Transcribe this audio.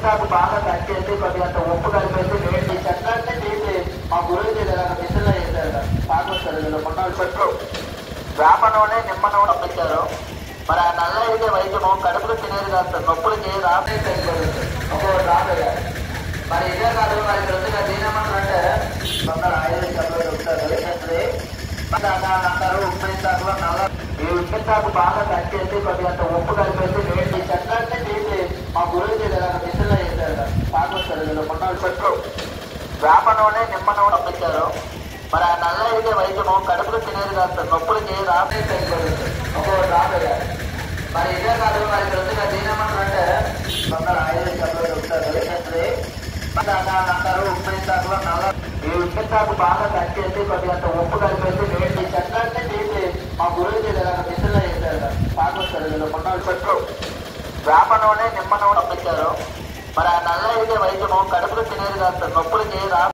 ఉప్పింతాకు బాగా కట్ చేసి కొద్దిగా అంత ఉప్పు కలిపేసి వేడి చక్కటి తీసి మా గురువు ఇలా మిషన్లో వేశారు పాకొస్తారు వీళ్ళు మొన్న చెట్లు వేప నూనె నిమ్మ నూనె పంపించారు మరి ఆ నల్ల అయితే వైద్యము కడుపులో తినేది కాదు నొప్పులకి రాబే సరిపోతుంది ఒక్కొక్కటి రాబోయే మరి ఇదే కాదు మరి ఇక్కడ వచ్చి దీని ఏమంటారంటే కొందరు ఆయుర్వేదంలో చెప్తారు ఏంటంటే మరి అలా అంటారు ఉప్పింతాకులో నల్ల ఈ ఉప్పింతాకు బాగా కట్ చేసి కొద్దిగా అంత ఉప్పు కలిపేసి వేడి చక్కటి తీసి మా గురువు ఇలా మిషన్లో వేశారు పాకొస్తారు వీళ్ళు మొన్న చెట్లు వేప నూనె నిమ్మ నూనె పంపించారు మరి ఆ నల్ల అయితే వైద్యము కడుపులో తినేది కాదు నొప్పులకి రాబే సరిపోతుంది ఒక్కొక్కటి రాబోయే మరి ఇదే కాదు మరి ఇక్కడ వచ్చి దీని ఏమంటారంటే కొందరు ఆయుర్వేదంలో చెప్తారు ఏంటంటే మరి అలా అంటారు ఉప్పింతాకులో నల్ల ఈ ఉప్పింతాకు బాగా కట్ చేసి కొద్దిగా అంత ఉప్పు కలిపేసి వేడి చక్కటి తీసి మా గురువు ఇలా మిషన్లో వేశారు పాకొస్తారు వీళ్ళు మొన్న చెట్లు వేప నూనె నిమ్మ నూనె పంపించారు మరి ఆ నల్ల అయితే వైద్యము కడుపులో తినేది కాదు నొప్పులకి రా